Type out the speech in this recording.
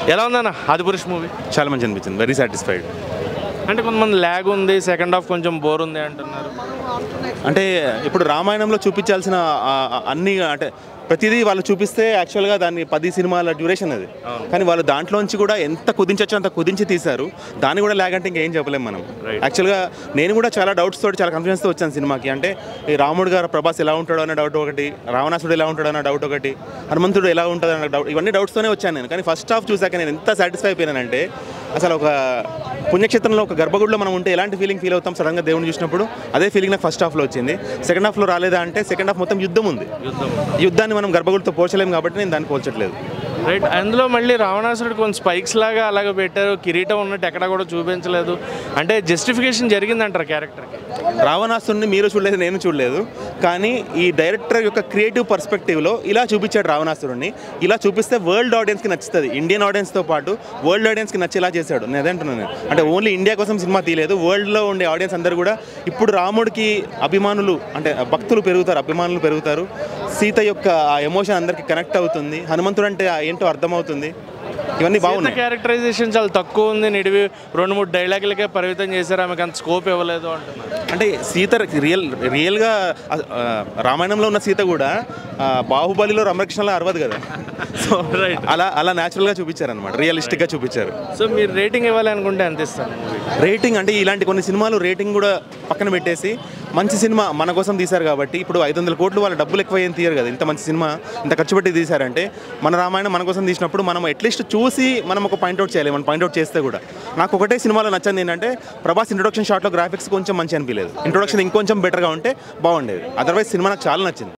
ఎలా ఉందన్న ఆదిపురుష్ మూవీ చాలా మంచి అనిపించింది వెరీ సాటిస్ఫైడ్ అంటే కొంతమంది ల్యాగ్ ఉంది సెకండ్ హాఫ్ కొంచెం బోర్ ఉంది అంటున్నారు అంటే ఇప్పుడు రామాయణంలో చూపించాల్సిన ఆ, ఆ, అన్ని అంటే ప్రతిదీ వాళ్ళు చూపిస్తే యాక్చువల్గా దాన్ని పది సినిమాల డ్యూరేషన్ అది కానీ వాళ్ళు దాంట్లోంచి కూడా ఎంత కుదించొచ్చో అంత కుదించి తీశారు దాన్ని కూడా ల్యాగ్ అంటే ఇంకేం చెప్పలేము మనం యాక్చువల్గా నేను కూడా చాలా డౌట్స్ తోటి చాలా కాన్ఫిడెన్స్తో వచ్చాను సినిమాకి అంటే ఈ రాముడు గారు ప్రభాస్ ఎలా ఉంటాడో అన్న డౌట్ ఒకటి రావణాసుడు ఎలా ఉంటాడో అన్న డౌట్ ఒకటి హనుమంతుడు ఎలా ఉంటుందో అన్న డౌట్ ఇవన్నీ డౌట్స్తోనే వచ్చాను నేను కానీ ఫస్ట్ హాఫ్ చూసాక నేను ఎంత సాటిస్ఫై అయిపోయానంటే అసలు ఒక పుణ్యక్షేత్రంలో ఒక గర్భగుడిలో మనం ఉంటే ఎలాంటి ఫీలింగ్ ఫీల్ అవుతాం సడన్గా దేవుని చూసినప్పుడు అదే ఫీలింగ్ నాకు ఫస్ట్ హాఫ్లో వచ్చింది సెకండ్ హాఫ్లో రాలేదా అంటే సెకండ్ హాఫ్ మొత్తం యుద్ధం ఉంది యుద్ధాన్ని మనం గర్భగుడితో పోల్చలేము కాబట్టి నేను దాన్ని పోల్చట్లేదు రైట్ అందులో మళ్ళీ రావణాసురుడు కొంచెం స్పైక్స్ లాగా అలాగ పెట్టారు కిరీటం ఉన్నట్టు ఎక్కడ కూడా చూపించలేదు అంటే జస్టిఫికేషన్ జరిగిందంటారు క్యారెక్టర్కి రావణాసురుని మీరు చూడలేదు నేను చూడలేదు కానీ ఈ డైరెక్టర్ యొక్క క్రియేటివ్ పర్స్పెక్టివ్లో ఇలా చూపించాడు రావణాసురుడిని ఇలా చూపిస్తే వరల్డ్ ఆడియన్స్కి నచ్చుతుంది ఇండియన్ ఆడియన్స్తో పాటు వరల్డ్ ఆడియన్స్కి నచ్చేలా చేశాడు నేను అదే అంటున్నాను నేను. అంటే ఓన్లీ ఇండియా కోసం సినిమా తీయలేదు వరల్డ్లో ఉండే ఆడియన్స్ అందరూ కూడా ఇప్పుడు రాముడికి అభిమానులు అంటే భక్తులు పెరుగుతారు అభిమానులు పెరుగుతారు సీత యొక్క ఆ ఎమోషన్ అందరికి కనెక్ట్ అవుతుంది హనుమంతుడు అంటే ఆ ఏంటో అర్థమవుతుంది ఇవన్నీ బాగున్నాయి క్యారెక్టరైజేషన్ చాలా తక్కువ ఉంది నిడివి రెండు మూడు డైలాగులకే పరిమితం చేశారు ఆమెకు అంత స్కోప్ ఇవ్వలేదు అంటున్నారు అంటే సీత రియల్ రియల్గా ఆ, ఆ, రామాయణంలో ఉన్న సీత కూడా ఆ, బాహుబలిలో రమకృష్ణలో అరవదు కదా సో రైట్ అలా అలా న్యాచురల్గా చూపించారు అనమాట రియలిస్టిక్గా చూపించారు సో మీరు రేటింగ్ ఇవ్వాలి అనుకుంటే ఎంత ఇస్తాను మూవీ రేటింగ్ అంటే ఇలాంటి కొన్ని సినిమాలు రేటింగ్ కూడా పక్కన పెట్టేసి మంచి సినిమా మన కోసం తీశారు కాబట్టి ఇప్పుడు ఐదు వందల కోట్లు వాళ్ళ డబ్బులు ఎక్కువ ఏం తీయరు కదా ఇంత మంచి సినిమా ఇంత ఖర్చు పెట్టి తీశారంటే మన రామాయణం మన కోసం తీసినప్పుడు మనం అట్లీస్ట్ చూసి మనం ఒక పాయింట్అవుట్ చేయాలి మనం పాయింట్అవుట్ చేస్తే కూడా నాకు ఒకటే సినిమాలో నచ్చింది ఏంటంటే ప్రభాస్ ఇంట్రొడక్షన్ షాట్లో గ్రాఫిక్స్ కొంచెం మంచి అనిపించలేదు ఇంట్రొడక్షన్ ఇంకొంచెం బెటర్గా ఉంటే బాగుండేది అదర్వైజ్ సినిమా నాకు చాలా నచ్చింది